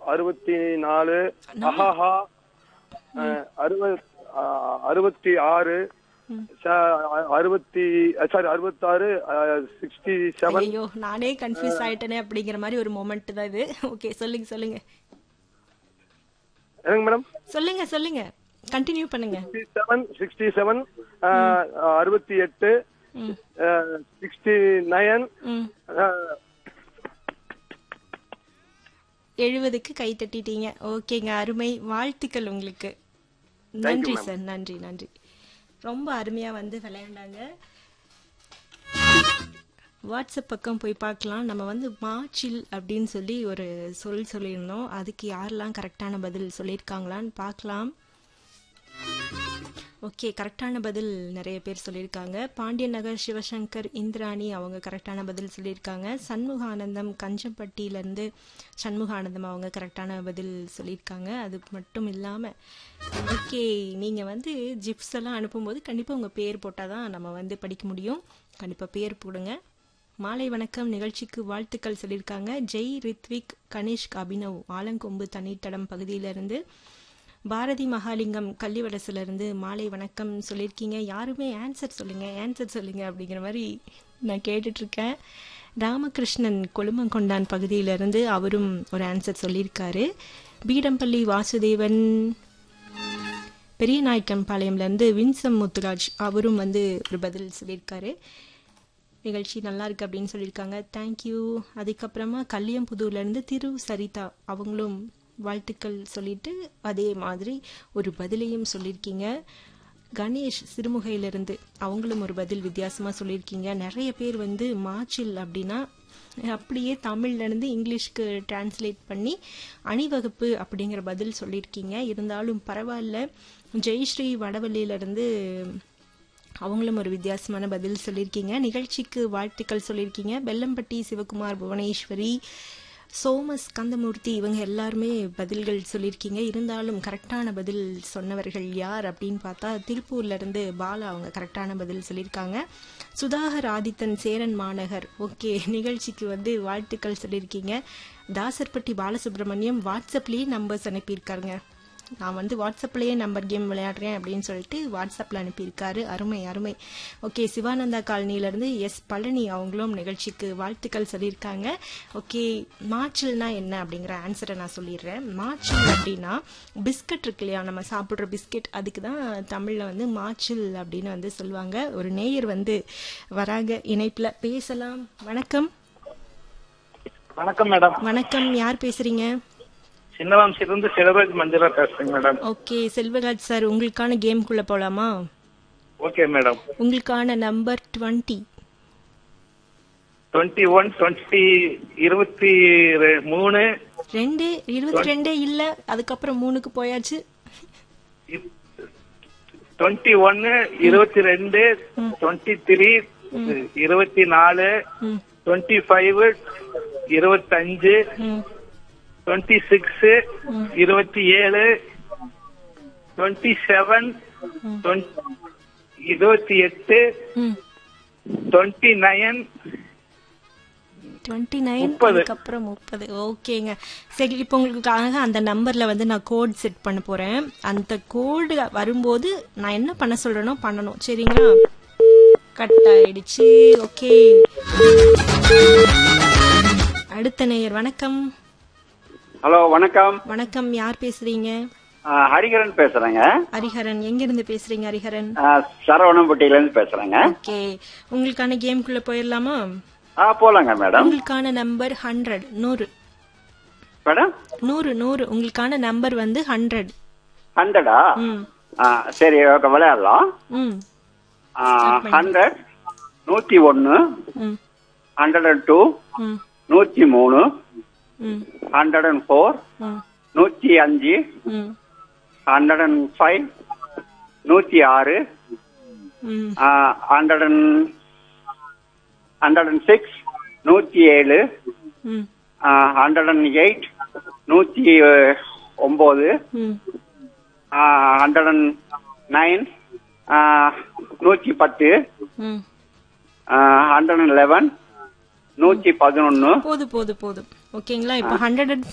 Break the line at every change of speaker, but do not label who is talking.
அறுபத்தி நாலு அஹாஹா அஹ், அறுபத் அஹ், அறுபத்தி ஆறு ச- அறுபத்தி சாரி அறுபத்தாறு சிக்ஸ்டி செவன்
ஐயோ நானே கன்ஃபியூஸ் ஆயிட்டேனே அப்படிங்கிற மாதிரி ஒரு மொமெண்ட் தான் இது ஓகே சொல்லுங்க சொல்லுங்க
என்னங்க மேடம்
சொல்லுங்க சொல்லுங்க கண்டினியூ பண்ணுங்க
சிக்ஸ்டி செவன் சிக்ஸ்டி செவன் அறுபத்தி எட்டு
ம்
சிக்ஸ்டி நைன்
ம் எழுபதுக்கு கை தட்டிட்டீங்க ஓகேங்க அருமை வாழ்த்துக்கள் உங்களுக்கு நன்றி சார் நன்றி நன்றி ரொம்ப அருமையா வந்து விளையாண்டாங்க வாட்ஸ்அப் பக்கம் போய் பார்க்கலாம் நம்ம வந்து மாச்சில் அப்படின்னு சொல்லி ஒரு சொல் சொல்லியிருந்தோம் அதுக்கு யாரெல்லாம் கரெக்டான பதில் சொல்லியிருக்காங்களான்னு பார்க்கலாம் ஓகே கரெக்டான பதில் நிறைய பேர் சொல்லியிருக்காங்க பாண்டியன் நகர் சிவசங்கர் இந்திராணி அவங்க கரெக்டான பதில் சொல்லியிருக்காங்க சண்முகானந்தம் கஞ்சம்பட்டியிலேருந்து சண்முகானந்தம் அவங்க கரெக்டான பதில் சொல்லியிருக்காங்க அது மட்டும் இல்லாமல் ஓகே நீங்கள் வந்து ஜிப்ஸ் எல்லாம் அனுப்பும்போது கண்டிப்பாக உங்கள் பேர் போட்டால் தான் நம்ம வந்து படிக்க முடியும் கண்டிப்பாக பேர் போடுங்க மாலை வணக்கம் நிகழ்ச்சிக்கு வாழ்த்துக்கள் சொல்லியிருக்காங்க ஜெய் ரித்விக் கனிஷ்க் அபினவ் ஆலங்கொம்பு தண்ணீர்த்தடம் பகுதியிலிருந்து பாரதி மகாலிங்கம் கள்ளிவடசுல இருந்து மாலை வணக்கம் சொல்லியிருக்கீங்க யாருமே ஆன்சர் சொல்லுங்க ஆன்சர் சொல்லுங்க அப்படிங்கிற மாதிரி நான் கேட்டுட்டு இருக்கேன் ராமகிருஷ்ணன் கொழுமங்கொண்டான் பகுதியிலிருந்து அவரும் ஒரு ஆன்சர் சொல்லியிருக்காரு பீடம்பள்ளி வாசுதேவன் பெரிய நாயக்கம்பாளையம்ல இருந்து வின்சம் முத்துராஜ் அவரும் வந்து ஒரு பதில் சொல்லியிருக்காரு நிகழ்ச்சி நல்லா இருக்கு அப்படின்னு சொல்லியிருக்காங்க தேங்க்யூ அதுக்கப்புறமா கல்லியம்புதூர்ல இருந்து திரு சரிதா அவங்களும் வாழ்த்துக்கள் சொல்லிட்டு அதே மாதிரி ஒரு பதிலையும் சொல்லியிருக்கீங்க கணேஷ் சிறுமுகையிலிருந்து அவங்களும் ஒரு பதில் வித்தியாசமா சொல்லியிருக்கீங்க நிறைய பேர் வந்து மாச்சில் அப்படின்னா அப்படியே தமிழ்ல இருந்து இங்கிலீஷ்க்கு டிரான்ஸ்லேட் பண்ணி அணிவகுப்பு அப்படிங்கிற பதில் சொல்லியிருக்கீங்க இருந்தாலும் பரவாயில்ல ஜெயஸ்ரீ வடவள்ளியில இருந்து அவங்களும் ஒரு வித்தியாசமான பதில் சொல்லியிருக்கீங்க நிகழ்ச்சிக்கு வாழ்த்துக்கள் சொல்லியிருக்கீங்க பெல்லம்பட்டி சிவகுமார் புவனேஸ்வரி சோமஸ் கந்தமூர்த்தி இவங்க எல்லாருமே பதில்கள் சொல்லியிருக்கீங்க இருந்தாலும் கரெக்டான பதில் சொன்னவர்கள் யார் அப்படின்னு பார்த்தா திருப்பூர்ல இருந்து பாலா அவங்க கரெக்டான பதில் சொல்லியிருக்காங்க சுதாகர் ஆதித்தன் சேரன் மாநகர் ஓகே நிகழ்ச்சிக்கு வந்து வாழ்த்துக்கள் சொல்லியிருக்கீங்க தாசர்பட்டி பாலசுப்ரமணியம் வாட்ஸ்அப்லேயே நம்பர்ஸ் அனுப்பியிருக்காருங்க நான் வந்து வாட்ஸ்அப்லயே நம்பர் கேம் விளையாடுறேன் அப்படின்னு சொல்லிட்டு வாட்ஸ்அப்ல அனுப்பியிருக்காரு அருமை அருமை ஓகே சிவானந்தா காலனியிலேருந்து எஸ் பழனி அவங்களும் நிகழ்ச்சிக்கு வாழ்த்துக்கள் சொல்லியிருக்காங்க ஓகே மாச்சில்னா என்ன அப்படிங்கிற ஆன்சரை நான் சொல்லிடுறேன் மாச்சில் அப்படின்னா பிஸ்கட் இருக்கு இல்லையா நம்ம சாப்பிட்ற பிஸ்கட் அதுக்கு தான் தமிழில் வந்து மாச்சில் அப்படின்னு வந்து சொல்லுவாங்க ஒரு நேயர் வந்து வராங்க இணைப்பில் பேசலாம் வணக்கம்
வணக்கம் மேடம்
வணக்கம் யார் பேசுறீங்க
சின்னவாம்சிலிருந்து செல்வராஜ் மஞ்சளா பேசுறேங்க மேடம்
ஓகே செல்வராஜ் சார் உங்களுக்கான கேம்குள்ள போலாமா
ஓகே மேடம்
உங்களுக்கான number twenty
twenty one twenty இருபத்தி ரெ- மூணு
ரெண்டு இருபத்தி ரெண்டே இல்ல அதுக்கப்புறம் மூணுக்கு போயாச்சு
டுவெண்ட்டி ஒன்னு இருபத்தி ரெண்டு டுவெண்ட்டி த்ரீ இருபத்தி நாலு
ம்,
டுவெண்ட்டி ஃபைவ் இருபத்தஞ்சு
ம்,
டுவெண்ட்டி சிக்ஸ் இருபத்தி ஏழு டுவெண்ட்டி செவன் இருபத்தி எட்டு
ம்.
டுவெண்ட்டி நைன்
29
முப்பது.
அதுக்கப்புறம் முப்பது ஓகேங்க சரி இப்போ உங்களுக்காக அந்த நம்பர்ல வந்து நான் கோட் செட் பண்ண போறேன் அந்த கோடு வரும்போது நான் என்ன பண்ண சொல்றேனோ பண்ணணும் சரிங்களா கட் ஆயிடுச்சு ஓகே அடுத்த நேயர் வணக்கம்
ஹலோ வணக்கம்
வணக்கம் யார் பேசுறீங்க
ஆ, ஹரிகரன் பேசுறேங்க
ஹரிஹரன் எங்க இருந்து பேசுறீங்க ஹரிஹரன்
ஆ, சரவணம்பட்டியில இருந்து பேசுறேங்க
ஓகே உங்களுக்கான கேம்குள்ள போயிடலாமா
ஆ போலாங்க மேடம்
உங்களுக்கான நம்பர் ஹண்ட்ரட் நூறு
மேடம்
நூறு நூறு உங்களுக்கான நம்பர் வந்து ஹண்ட்ரட்
ஹண்ட்ரடா
ம்
ஆ, சரி ஓகே விளையாடலாம்
ம்
ஹண்ட்ரட் நூத்தி ஒன்னு
ம்
ஹண்ட்ரட் அண்ட் டூ
ம்
நூத்தி மூணு
ம்
ஹண்ட்ரட் அண்ட் ஃபோர்
ம்
நூத்தி அஞ்சு
ம்
ஹண்ட்ரட் அண்ட் ஃபைவ் நூத்தி ஆறு
ம்
hundred and hundred and six நூத்தி ஏழு
ம்
ஹண்ட்ரட் அண்ட் எயிட் நூத்தி ஒன்பது
ம்
ஹண்ட்ரட் அண்ட் நைன் நூற்றி பத்து
ம்
ஹண்ட்ரட் அண்ட் லெவன் நூற்றி பதினொன்று
போதும் போதும் போதும் ஓகேங்களா இப்போ ஹண்ட்ரட் அண்ட்